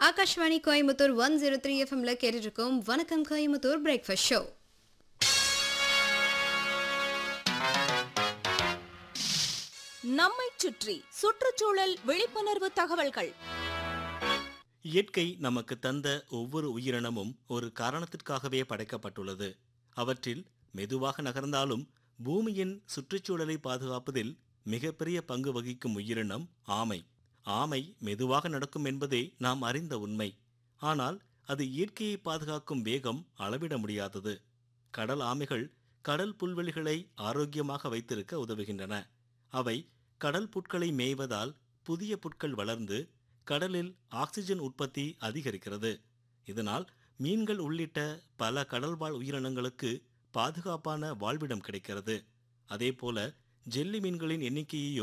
Akashvani Coimbatore one zero three எஃப்எம்ல கேட்டுட்டு இருக்கோம் வணக்கம் கோயம்புத்தூர் பிரேக்ஃபாஸ்ட் ஷோ நம்மைச் சுற்றி சுற்றுச்சூழல் விழிப்புணர்வு தகவல்கள் இயற்கை நமக்கு தந்த ஒவ்வொரு உயிரினமும் ஒரு காரணத்திற்காகவே படைக்கப்பட்டுள்ளது அவற்றில் மெதுவாக நகர்ந்தாலும் பூமியின் சுற்றுச்சூழலை பாதுகாப்பதில் மிகப்பெரிய பங்கு வகிக்கும் உயிரினம் ஆமை ஆமை மெதுவாக நடக்கும் என்பதே நாம் அறிந்த உண்மை ஆனால் அது இயற்கையை பாதுகாக்கும் வேகம் அளவிட முடியாதது கடல் ஆமைகள் கடல் புல்வெளிகளை ஆரோக்கியமாக வைத்திருக்க உதவுகின்றன அவை கடல் புட்களை மேய்வதால் புதிய புட்கள் வளர்ந்து கடலில் ஆக்சிஜன் உற்பத்தி அதிகரிக்கிறது இதனால் மீன்கள் உள்ளிட்ட பல கடல்வாழ் உயிரினங்களுக்கு பாதுகாப்பான வாழ்விடம் கிடைக்கிறது அதேபோல ஜெல்லி மீன்களின் எண்ணிக்கையையும்